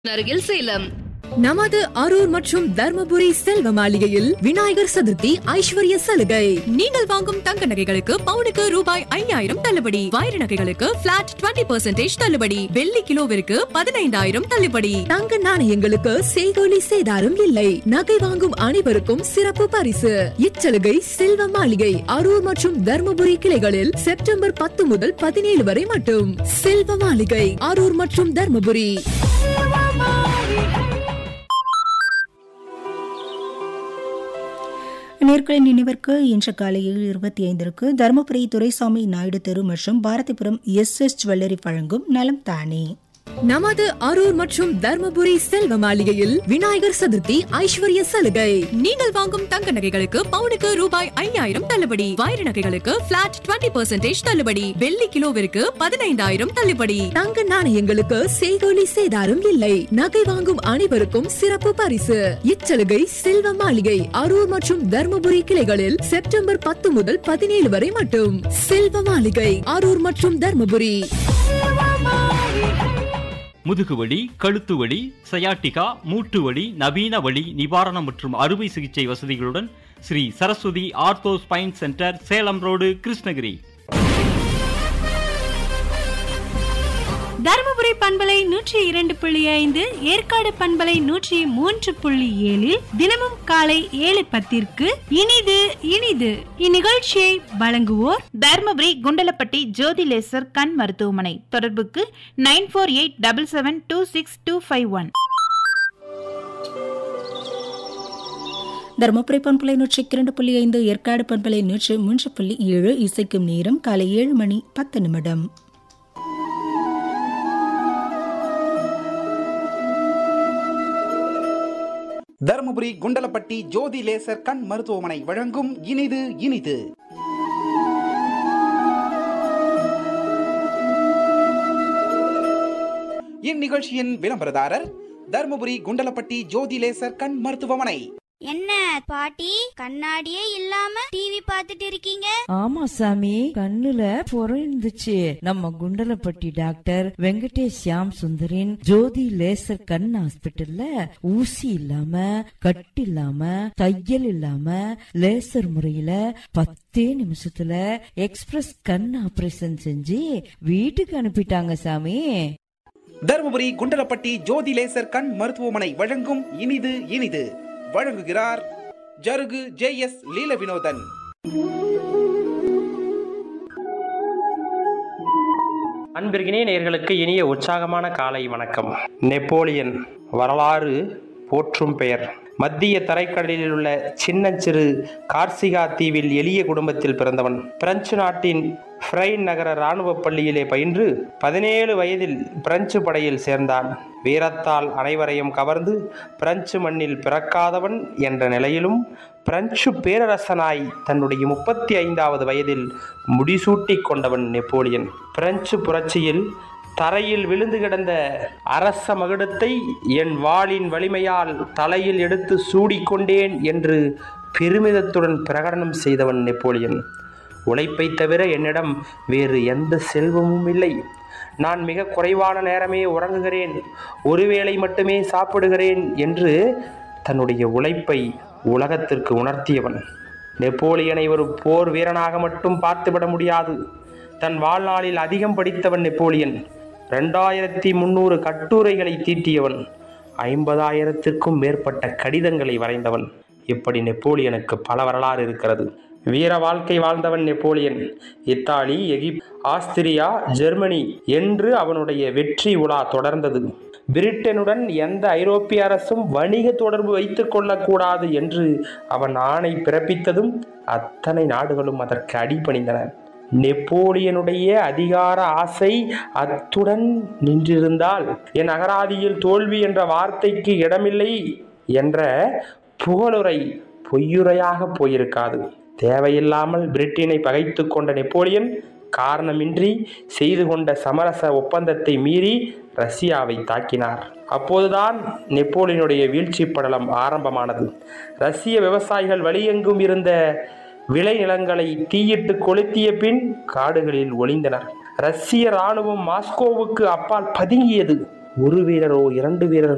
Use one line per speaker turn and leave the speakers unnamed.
அருகில் சேலம்
நமது அரூர் மற்றும் தர்மபுரி செல்வ மாளிகையில் விநாயகர் சதுர்த்தி ஐஸ்வர்ய சலுகை நீங்கள் வாங்கும் தங்க நகைகளுக்கு பவுனுக்கு ரூபாய் ஐயாயிரம் தள்ளுபடி வைர நகைகளுக்கு பிளாட் 20% தள்ளுபடி வெள்ளி கிலோவிற்கு பதினைந்தாயிரம் தள்ளுபடி தங்க நாணயங்களுக்கு செய்கோலி சேதாரம் இல்லை நகை வாங்கும் அனைவருக்கும் சிறப்பு பரிசு இச்சலுகை செல்வ மாளிகை அரூர் மற்றும் தர்மபுரி கிளைகளில் செப்டம்பர் பத்து முதல் பதினேழு வரை மட்டும் செல்வ மாளிகை அரூர் மற்றும் தர்மபுரி
நேர்களின் நினைவிற்கு இன்று காலை ஏழு இருபத்தி ஐந்திற்கு தருமபுரி துரைசாமி நாயுடு தெரு மற்றும் பாரதிபுரம் எஸ் எஸ் ஜுவல்லரி வழங்கும் நலம் தானே
நமது அரூர் மற்றும் தர்மபுரி செல்வ மாளிகையில் விநாயகர் சதுர்த்தி ஐஸ்வர்ய சலுகை நீங்கள் வாங்கும் தங்க நகைகளுக்கு பவுனுக்கு ரூபாய் ஐயாயிரம் தள்ளுபடி வைர நகைகளுக்கு பிளாட் 20% தள்ளுபடி வெள்ளி கிலோவிற்கு பதினைந்தாயிரம் தள்ளுபடி தங்க நாணயங்களுக்கு செய்கோலி சேதாரம் இல்லை நகை வாங்கும் அனைவருக்கும் சிறப்பு பரிசு இச்சலுகை செல்வ மாளிகை அரூர் மற்றும் தர்மபுரி கிளைகளில் செப்டம்பர் பத்து முதல் பதினேழு வரை மட்டும் செல்வ மாளிகை அரூர் மற்றும் தர்மபுரி
முதுகுவலி கழுத்து வலி சயாட்டிகா மூட்டு வலி நவீன வலி நிவாரணம் மற்றும் அறுவை சிகிச்சை வசதிகளுடன் Sri Saraswathi ortho spine centre Salem road Krishnagiri
Dharmapuri பண்பலை நூற்றி இரண்டு புள்ளி ஐந்து ஏற்காடு பண்பலை நூற்றி மூன்று புள்ளி ஏழில் தினமும் காலை ஏழு பத்திற்கு இனிது இனிது இந்நிகழ்ச்சியை வழங்குவோர்
தர்மபுரி குண்டலப்பட்டி ஜோதி லேசர் கண் மருத்துவமனை தொடர்புக்கு nine four eight double seven two six two five one
Dharmapuri பண்பலை நூற்றி இரண்டு புள்ளி ஐந்து ஏற்காடு பண்பலை நூற்றி மூன்று புள்ளி ஏழு இசைக்கும் நேரம் காலை ஏழு மணி பத்து நிமிடம்
தருமபுரி குண்டலப்பட்டி ஜோதி லேசர் கண் மருத்துவமனை வழங்கும் இனிது இனிது இந்நிகழ்ச்சியின் விளம்பரதாரர் தருமபுரி குண்டலப்பட்டி ஜோதி லேசர் கண் மருத்துவமனை
என்ன பாட்டி கண்ணாடியே இல்லாம டிவி பார்த்துட்டு இருக்கீங்க
ஆமா சாமி கண்ணுல புறம் இருந்துச்சு நம்ம குண்டலப்பட்டி டாக்டர் வெங்கடேஷ் ஷியாம் சுந்தரின் ஜோதி லேசர் கண் ஹாஸ்பிட்டல்ல ஊசி இல்லாம கட்டு இல்லாம தையல் இல்லாம லேசர் முறையில பத்தே நிமிஷத்துல எக்ஸ்பிரஸ் கண் ஆபரேஷன் செஞ்சு வீட்டுக்கு அனுப்பிட்டாங்க சாமி
தருமபுரி குண்டலப்பட்டி ஜோதி லேசர் கண் மருத்துவமனை வழங்கும் இனிது இனிது வழங்குகிறார் ஜருகு ஜே எஸ் லீல வினோதன்
அன்பிற்கினே நேர்களுக்கு இனிய உற்சாகமான காலை வணக்கம் நெப்போலியன் வரலாறு போற்றும் பெயர் மத்திய தரைக்கடலில் உள்ள சின்னஞ்சிறு கார்சிகா தீவில் எளிய குடும்பத்தில் பிறந்தவன் பிரெஞ்சு நாட்டின் ஃப்ரைன் நகர இராணுவ பள்ளியிலே பயின்று பதினேழு வயதில் பிரெஞ்சு படையில் சேர்ந்தான் வீரத்தால் அனைவரையும் கவர்ந்து பிரெஞ்சு மண்ணில் பிறக்காதவன் என்ற நிலையிலும் பிரெஞ்சு பேரரசனாய் தன்னுடைய முப்பத்தி ஐந்தாவது வயதில் முடிசூட்டி கொண்டவன் நெப்போலியன் பிரெஞ்சு புரட்சியில் தரையில் விழுந்து கிடந்த அரச மகுடத்தை என் வாளின் வலிமையால் தலையில் எடுத்து சூடிக்கொண்டேன் என்று பெருமிதத்துடன் பிரகடனம் செய்தவன் நெப்போலியன் உழைப்பை தவிர என்னிடம் வேறு எந்த செல்வமும் இல்லை நான் மிக குறைவான நேரமே உறங்குகிறேன் ஒருவேளை மட்டுமே சாப்பிடுகிறேன் என்று தன்னுடைய உழைப்பை உலகத்திற்கு உணர்த்தியவன் நெப்போலியனை ஒரு போர் வீரனாக மட்டும் பார்த்துவிட முடியாது தன் வாழ்நாளில் அதிகம் படித்தவன் நெப்போலியன் ரெண்டாயிரத்தி முந்நூறு கட்டுரைகளை தீட்டியவன் ஐம்பதாயிரத்திற்கும் மேற்பட்ட கடிதங்களை வரைந்தவன் இப்படி நெப்போலியனுக்கு பல வரலாறு இருக்கிறது வீர வாழ்க்கை வாழ்ந்தவன் Napoleon Italy Egypt Austria Germany என்று அவனுடைய வெற்றி உலா தொடர்ந்தது பிரிட்டனுடன் எந்த ஐரோப்பிய அரசும் வணிக தொடர்பு வைத்துக் கொள்ளக்கூடாது என்று அவன் ஆணை பிறப்பித்ததும் அத்தனை நாடுகளும் அதற்கு அடிபணிந்தன நெப்போலியனுடைய அதிகார ஆசை அத்துடன் நின்றிருந்தால் என் அகராதியில் தோல்வி என்ற வார்த்தைக்கு இடமில்லை என்ற புகழுரை பொய்யுரையாக போயிருக்காது தேவையில்லாமல் பிரிட்டனை பகைத்து கொண்ட நெப்போலியன் காரணமின்றி செய்து கொண்ட சமரச ஒப்பந்தத்தை மீறி ரஷ்யாவை தாக்கினார் அப்போதுதான் நெப்போலியனுடைய வீழ்ச்சி படலம் ஆரம்பமானது ரஷ்ய விவசாயிகள் வழியெங்கும் இருந்த விளைநிலங்களை தீயிட்டு கொளுத்திய பின் காடுகளில் ஒளிந்தனர் ரஷ்ய ராணுவம் மாஸ்கோவுக்கு அப்பால் பதுங்கியது ஒரு வீரரோ இரண்டு வீரரோ